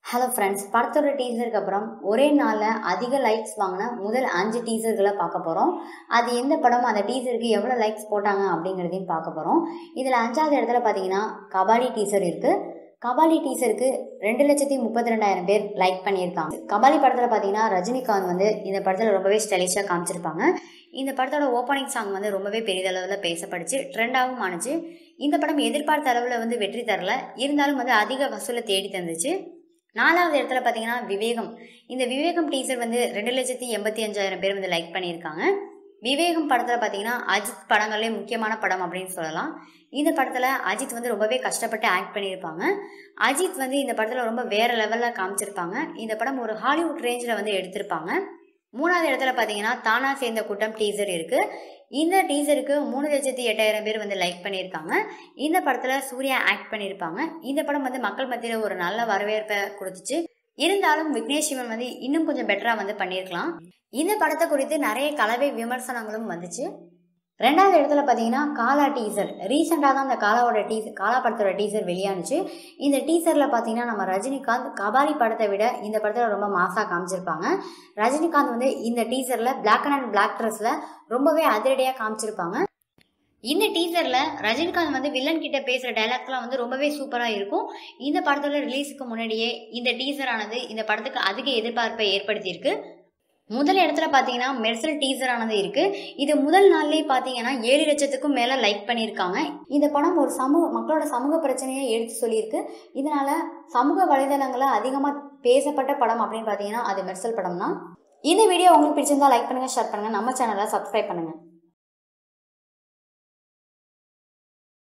hello friends படத்தோட டீசருக்கு அப்புறம் ஒரே நாளில் அதிக லைக்ஸ் வாங்கின முதல் அஞ்சு டீசர்களை பார்க்க போகிறோம் அது எந்த படம் அந்த டீசருக்கு எவ்வளோ லைக்ஸ் போட்டாங்க அப்படிங்கிறதையும் பார்க்க போகிறோம் இதில் அஞ்சாவது இடத்துல பார்த்தீங்கன்னா கபாலி டீசர் இருக்குது கபாலி டீசருக்கு ரெண்டு லட்சத்தி முப்பத்தி ரெண்டாயிரம் பேர் லைக் பண்ணியிருக்காங்க கபாலி படத்தில் பார்த்தீங்கன்னா ரஜினிகாந்த் வந்து இந்த படத்தில் ரொம்பவே ஸ்டைலிஷாக காமிச்சிருப்பாங்க இந்த படத்தோட ஓப்பனிங் சாங் வந்து ரொம்பவே பெரிதளவில் பேசப்படுச்சு ட்ரெண்டாகவும் ஆணுச்சு இந்த படம் எதிர்பார்த்த அளவில் வந்து வெற்றி தரல இருந்தாலும் வந்து அதிக வசூலை தேடி தந்துச்சு நாலாவது இடத்துல பார்த்தீங்கன்னா விவேகம் இந்த விவேகம் டீசர் வந்து ரெண்டு லட்சத்தி எண்பத்தி அஞ்சாயிரம் பேர் வந்து லைக் பண்ணியிருக்காங்க விவேகம் படத்தில் பார்த்தீங்கன்னா அஜித் படங்களே முக்கியமான படம் அப்படின்னு சொல்லலாம் இந்த படத்தில் அஜித் வந்து ரொம்பவே கஷ்டப்பட்டு ஆக்ட் பண்ணியிருப்பாங்க அஜித் வந்து இந்த படத்தில் ரொம்ப வேற லெவலில் காமிச்சிருப்பாங்க இந்த படம் ஒரு ஹாலிவுட் ரேஞ்சில் வந்து எடுத்திருப்பாங்க மூணாவது இடத்துல பார்த்தீங்கன்னா தானா சேர்ந்த கூட்டம் டீசர் இருக்கு இந்த டீசருக்கு மூணு லட்சத்தி எட்டாயிரம் பேர் வந்து லைக் பண்ணியிருக்காங்க இந்த படத்தில் சூர்யா ஆக்ட் பண்ணியிருப்பாங்க இந்த படம் வந்து மக்கள் மத்தியில் ஒரு நல்ல வரவேற்பை கொடுத்துச்சு இருந்தாலும் விக்னேஷ் சிவன் வந்து இன்னும் கொஞ்சம் பெட்டராக வந்து பண்ணியிருக்கலாம் இந்த படத்தை குறித்து நிறைய கலவை விமர்சனங்களும் வந்துச்சு ரெண்டாவது இடத்துல பார்த்தீங்கன்னா காலா டீசர் ரீசெண்டாக தான் இந்த காலாவோட டீசர் காலா படத்தோட டீசர் வெளியானுச்சு இந்த டீசரில் பார்த்தீங்கன்னா நம்ம ரஜினிகாந்த் கபாலி படத்தை விட இந்த படத்தில் ரொம்ப மாசாக காமிச்சிருப்பாங்க ரஜினிகாந்த் வந்து இந்த டீசரில் பிளாக் அண்ட் பிளாக் ட்ரெஸ்ஸில் ரொம்பவே அதிரடியாக காமிச்சிருப்பாங்க இந்த டீசரில் ரஜினிகாந்த் வந்து வில்லன் கிட்ட பேசுகிற டைலாக்ஸ்லாம் வந்து ரொம்பவே சூப்பராக இருக்கும் இந்த படத்தோட ரிலீஸுக்கு முன்னாடியே இந்த டீசரானது இந்த படத்துக்கு அதிக எதிர்பார்ப்பை ஏற்படுத்தியிருக்கு முதல் இடத்துல பார்த்தீங்கன்னா மெர்சல் டீசர் ஆனது இருக்கு இது முதல் நாள்லேயே பார்த்தீங்கன்னா ஏழு லட்சத்துக்கும் மேலே லைக் பண்ணியிருக்காங்க இந்த படம் ஒரு சமூக மக்களோட சமூக பிரச்சனையை எடுத்து சொல்லியிருக்கு இதனால சமூக வலைதளங்களில் அதிகமாக பேசப்பட்ட படம் அப்படின்னு பார்த்தீங்கன்னா அது மெர்சல் படம் தான் இந்த வீடியோ உங்களுக்கு பிடிச்சிருந்தா லைக் பண்ணுங்க ஷேர் பண்ணுங்க நம்ம சேனலை சப்ஸ்கிரைப் பண்ணுங்க